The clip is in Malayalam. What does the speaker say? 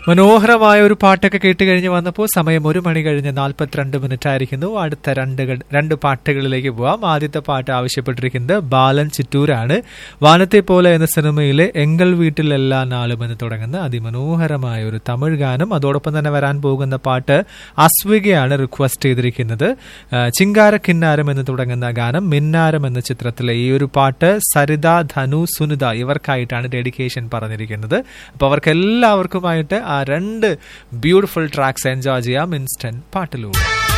മനോഹരമായ ഒരു പാട്ടൊക്കെ കേട്ട് കഴിഞ്ഞ് വന്നപ്പോൾ സമയം ഒരു മണി കഴിഞ്ഞ് നാൽപ്പത്തിരണ്ട് മിനിറ്റ് ആയിരിക്കുന്നു അടുത്ത രണ്ട് ക- രണ്ട് പാട്ടുകളിലേക്ക് പോവാം ആദ്യത്തെ പാട്ട് ആവശ്യപ്പെട്ടിരിക്കുന്നത് ബാലൻ ചിറ്റൂരാണ് വാനത്തെ പോലെ എന്ന സിനിമയിലെ എങ്കൽ വീട്ടിൽ എല്ലാ നാളും എന്ന് തുടങ്ങുന്ന അതിമനോഹരമായ ഒരു തമിഴ് ഗാനം അതോടൊപ്പം തന്നെ വരാൻ പോകുന്ന പാട്ട് അസ്വികയാണ് റിക്വസ്റ്റ് ചെയ്തിരിക്കുന്നത് ആ, ചിങ്കാര കിന്നാരം എന്ന് തുടങ്ങുന്ന ഗാനം മിന്നാരം എന്ന ചിത്രത്തിലെ ഈ ഒരു പാട്ട് സരിത ധനു സുനിത ഇവർക്കായിട്ടാണ് ഡെഡിക്കേഷൻ പറഞ്ഞിരിക്കുന്നത് അപ്പൊ അവർക്ക് എല്ലാവർക്കുമായിട്ട് ആ രണ്ട് ബ്യൂട്ടിഫുൾ ട്രാക്സ് എൻജോയ് ചെയ്യാം ഇൻസ്റ്റന്റ് പാട്ടിലൂടെ